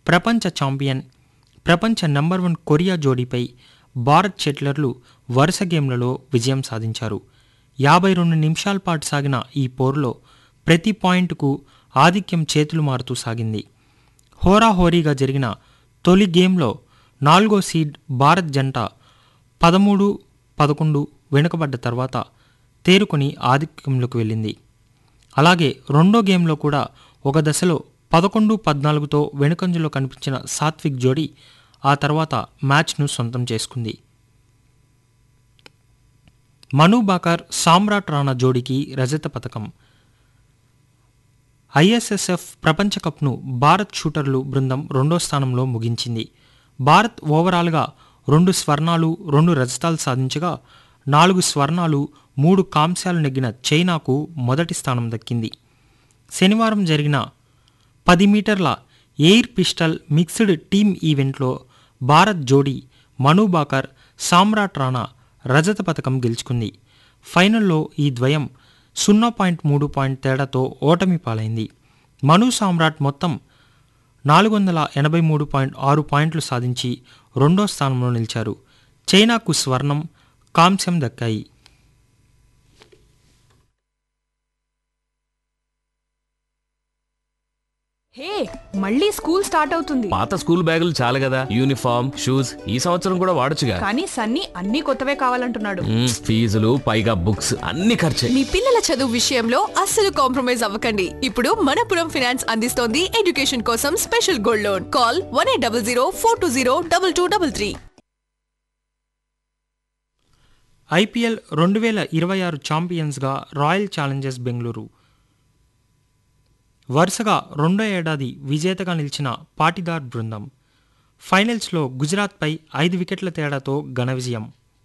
ప్రపంచ ఛాంపియన్ ప్రపంచ number one Korea జోడీపై భారత్ షెట్లర్లు వరుస గేమ్లలో విజయం సాధించారు యాభై రెండు నిమిషాల పాటు సాగిన ఈ పోరులో ప్రతి పాయింట్కు ఆధిక్యం చేతులు మారుతూ సాగింది హోరాహోరీగా జరిగిన తొలి గేమ్లో నాలుగో సీడ్ భారత్ జంట పదమూడు పదకొండు వెనుకబడ్డ తర్వాత తేరుకొని ఆధిక్యంలోకి వెళ్ళింది అలాగే రెండో గేమ్లో కూడా ఒక దశలో పదకొండు పద్నాలుగుతో వెనుకంజలో కనిపించిన సాత్విక్ జోడీ ఆ తర్వాత మ్యాచ్ను సొంతం చేసుకుంది మను బాకర్ సామ్రాట్ రాణా జోడీకి రజత పథకం ఐఎస్ఎస్ఎఫ్ ప్రపంచ కప్ను భారత్ షూటర్లు బృందం రెండో స్థానంలో ముగించింది భారత్ ఓవరాల్గా రెండు స్వర్ణాలు రెండు రజతాలు సాధించగా నాలుగు స్వర్ణాలు మూడు కాంస్యాలు నెగ్గిన చైనాకు మొదటి స్థానం దక్కింది శనివారం జరిగిన పది మీటర్ల ఎయిర్ పిస్టల్ మిక్స్డ్ టీమ్ ఈవెంట్లో భారత్ జోడీ మను బాకర్ సామ్రాట్ రాణా రజత పథకం గెలుచుకుంది ఫైనల్లో ఈ ద్వయం సున్నా పాయింట్ మూడు పాయింట్ తేడాతో ఓటమి పాలైంది మను సామ్రాట్ మొత్తం నాలుగు వందల ఎనభై మూడు పాయింట్ ఆరు పాయింట్లు సాధించి రెండో స్థానంలో నిలిచారు చైనాకు స్వర్ణం కాంస్యం దక్కాయి హే మళ్ళీ స్కూల్ స్టార్ట్ అవుతుంది పాత స్కూల్ బ్యాగులు చాలు కదా యూనిఫామ్ షూస్ ఈ సంవత్సరం కూడా వాడొచ్చుగా కానీ సన్నీ అన్ని కొత్తవే కావాలంటున్నాడు మ్మ్, ఫీజులు పైగా బుక్స్ అన్ని ఖర్చే మీ పిల్లల చదువు విషయంలో అస్సలు కాంప్రమైజ్ అవ్వకండి ఇప్పుడు మనపురం ఫినాన్స్ అందిస్తోంది ఎడ్యుకేషన్ కోసం special gold loan call one eight double zero four two zero double two double three IPL రెండు వేల ఇరవై ఆరు ఛాంపియన్స్గా రాయల్ ఛాలెంజర్స్ బెంగళూరు వరుసగా రెండో ఏడాది విజేతగా నిలిచిన పాటిదార్ బృందం ఫైనల్స్లో గుజరాత్పై ఐదు వికెట్ల తేడాతో ఘన విజయం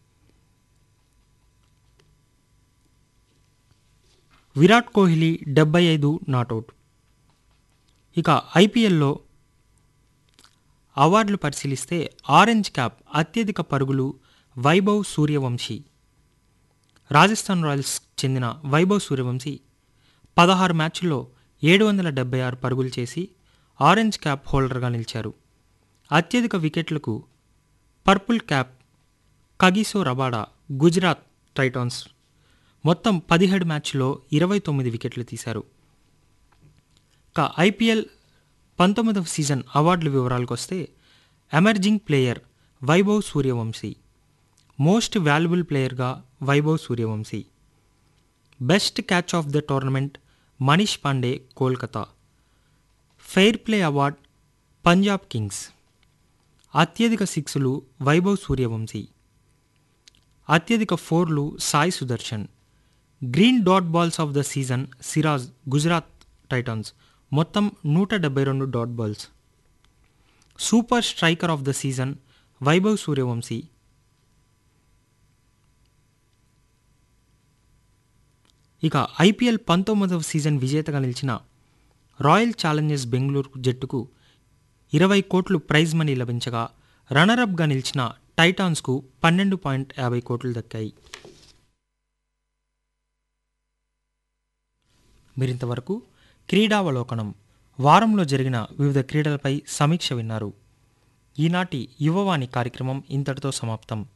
విరాట్ కోహ్లీ డెబ్బై ఐదు నాటౌట్ ఇక ఐపీఎల్లో అవార్డులు పరిశీలిస్తే ఆరెంజ్ క్యాప్ అత్యధిక పరుగులు వైభవ్ సూర్యవంశీ రాజస్థాన్ రాయల్స్ చెందిన వైభవ్ సూర్యవంశీ పదహారు మ్యాచ్ల్లో ఏడు వందల డెబ్బై ఆరు పరుగులు చేసి ఆరెంజ్ క్యాప్ హోల్డర్గా నిలిచారు అత్యధిక వికెట్లకు purple cap Kagiso Rabada Gujarat titans మొత్తం పదిహేడు మ్యాచ్లో ఇరవై తొమ్మిది వికెట్లు తీశారు ఇక ఐపీఎల్ పంతొమ్మిదవ సీజన్ అవార్డుల వివరాలకు వస్తే emerging player Vaibhav Suryavanshi most valuable ప్లేయర్గా Vaibhav Suryavanshi best catch of the tournament Manish Pandey Kolkata fair play award Punjab kings అత్యధిక సిక్స్లు వైభవ్ సూర్యవంశీ అత్యధిక ఫోర్లు Sai Sudharsan green dot balls of the season Siraj Gujarat titans మొత్తం నూట డెబ్బై రెండు dot balls super striker of the season Vaibhav Suryavanshi ఇక ఐపీఎల్ పంతొమ్మిదవ సీజన్ విజేతగా నిలిచిన రాయల్ ఛాలెంజర్స్ బెంగళూరు జట్టుకు ఇరవై కోట్లు ప్రైజ్ మనీ లభించగా రన్నరప్గా నిలిచిన టైటాన్స్కు పన్నెండు పాయింట్ యాభై కోట్లు దక్కాయి మీరింతవరకు క్రీడావలోకనం వారంలో జరిగిన వివిధ క్రీడలపై సమీక్ష విన్నారు ఈనాటి యువవాణి కార్యక్రమం ఇంతటితో సమాప్తం